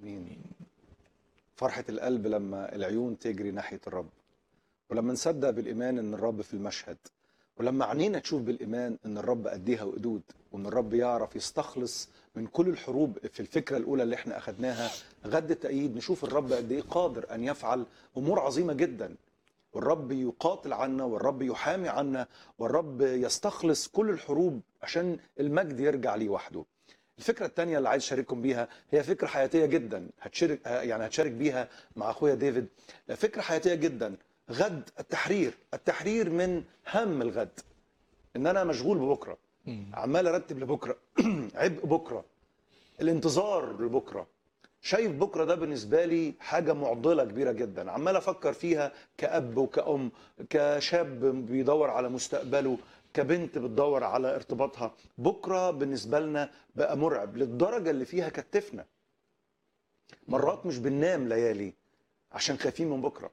مين فرحة القلب لما العيون تجري ناحية الرب ولما نصدق بالإيمان إن الرب في المشهد ولما عينينا تشوف بالإيمان إن الرب قديها وقدود وإن الرب يعرف يستخلص من كل الحروب في الفكرة الأولى اللي إحنا أخدناها غد التأييد نشوف الرب قد إيه قادر أن يفعل أمور عظيمة جدا والرب يقاتل عنا والرب يحامي عنا والرب يستخلص كل الحروب عشان المجد يرجع ليه وحده الفكرة الثانية اللي عايز أشارككم بيها هي فكرة حياتية جدا هتشارك يعني هتشارك بيها مع أخويا ديفيد فكرة حياتية جدا غد التحرير التحرير من هم الغد إن أنا مشغول ببكرة عمال أرتب لبكرة عبء بكرة الانتظار لبكرة شايف بكرة ده بالنسبة لي حاجة معضلة كبيرة جدا عمال أفكر فيها كأب وكأم كشاب بيدور على مستقبله كبنت بتدور على ارتباطها بكرة بالنسبة لنا بقى مرعب للدرجة اللي فيها كتفنا مرات مش بننام ليالي عشان خايفين من بكرة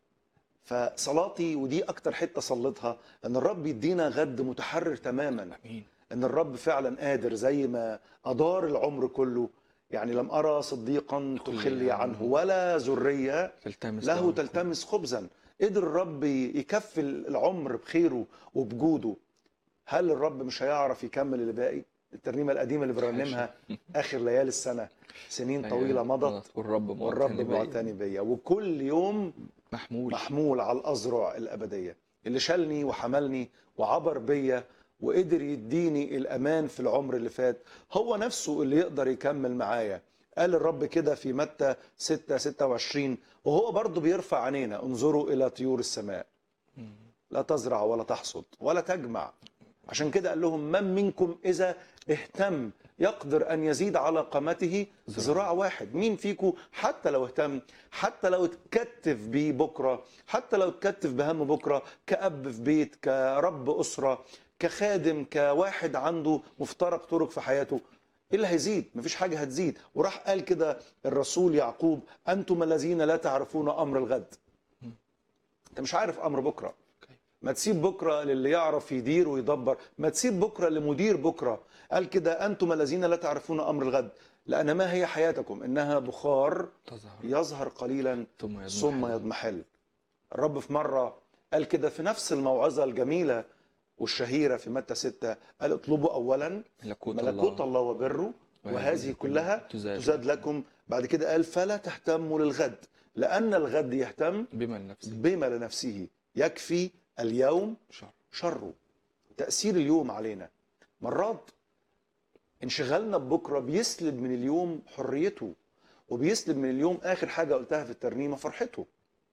فصلاتي ودي أكتر حتة صليتها أن الرب يدينا غد متحرر تماما امين ان الرب فعلا قادر زي ما ادار العمر كله يعني لم ارى صديقا تخلي عنه ولا ذريه تلتمس له دعوة. تلتمس خبزا قدر الرب يكفي العمر بخيره وبجوده هل الرب مش هيعرف يكمل اللي باقي الترنيمه القديمه اللي بنرنمها اخر ليالي السنه سنين أيوة. طويله مضت والرب والرب معتني بيا. معتني بيا وكل يوم محمول محمول على الأذرع الأبدية اللي شالني وحملني وعبر بيا وقدر يديني الأمان في العمر اللي فات هو نفسه اللي يقدر يكمل معايا قال الرب كده في متى 6 26 وهو برضه بيرفع عينينا انظروا إلى طيور السماء لا تزرع ولا تحصد ولا تجمع عشان كده قال لهم من منكم إذا اهتم يقدر أن يزيد على قامته ذراع واحد مين فيكم حتى لو اهتم حتى لو اتكتف بيه بكرة حتى لو اتكتف بهم بكرة كأب في بيت كرب أسرة كخادم كواحد عنده مفترق طرق في حياته ايه اللي هيزيد مفيش حاجه هتزيد وراح قال كده الرسول يعقوب انتم الذين لا تعرفون امر الغد انت مش عارف امر بكره ما تسيب بكره للي يعرف يدير ويدبر ما تسيب بكره لمدير بكره قال كده انتم الذين لا تعرفون امر الغد لان ما هي حياتكم انها بخار تظهر يظهر قليلا ثم يضمحل. ثم يضمحل الرب في مرة قال كده في نفس الموعظة الجميلة والشهيرة في متى ستة قال اطلبوا أولا ملكوت, ملكوت الله الله وبره وهذه وهذه كلها تزاد. تزاد لكم بعد كده قال فلا تهتموا للغد لأن الغد يهتم بما لنفسه بما لنفسه يكفي اليوم شر شره تأثير اليوم علينا مرات انشغالنا ببكرة بيسلب من اليوم حريته وبيسلب من اليوم آخر حاجة قلتها في الترنيمة فرحته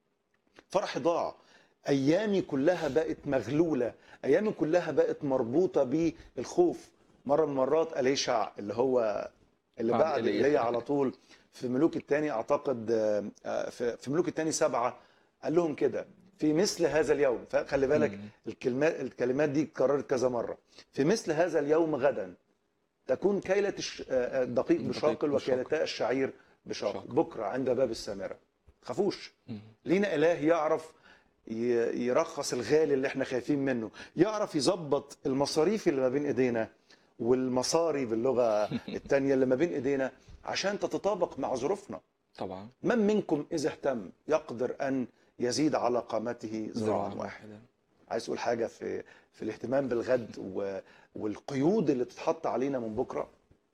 فرح ضاع أيامي كلها بقت مغلولة أيامي كلها بقت مربوطة بالخوف مرة من المرات أليشع اللي هو اللي بعد بعد إيليا. إيليا على طول في ملوك الثاني أعتقد آه، آه، في في ملوك الثاني سبعة قال لهم كده في مثل هذا اليوم فخلي بالك مم. الكلمات الكلمات دي اتكررت كذا مره في مثل هذا اليوم غدا تكون كيلة الش- آه، آه، الدقيق الدقيق بشاقل بشاقل. وكيلتا الشعير بشاقل بشاقل. بكره عند باب السامره خافوش مم. لينا اله يعرف ي- يرخص الغالي اللي احنا خايفين منه يعرف يظبط المصاريف اللي ما بين ايدينا والمصاري باللغه الثانيه اللي ما بين ايدينا عشان تتطابق مع ظروفنا طبعا من منكم اذا اهتم يقدر ان يزيد على قامته ذراعا واحد واحدا عايز اقول حاجه في في الاهتمام بالغد و... والقيود اللي بتتحط علينا من بكره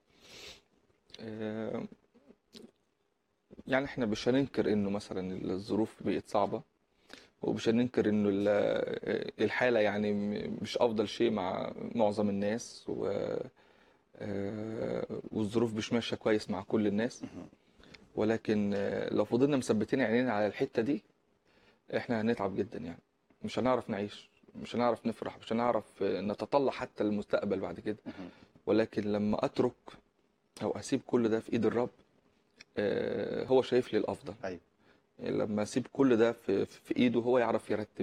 آه، يعني احنا مش هننكر انه مثلا الظروف بقت صعبة ومش هننكر انه ال- آه، الحالة يعني م- مش افضل شيء مع معظم الناس و آه، والظروف مش ماشية كويس مع كل الناس ولكن آه، لو فضلنا مثبتين عينينا على الحتة دي احنا هنتعب جدا يعني مش هنعرف نعيش مش هنعرف نفرح مش هنعرف آه، نتطلع حتى للمستقبل بعد كده ولكن لما اترك او اسيب كل ده في ايد الرب آه، هو شايف لي الافضل ايوه لما اسيب كل ده في في ايده هو يعرف يرتب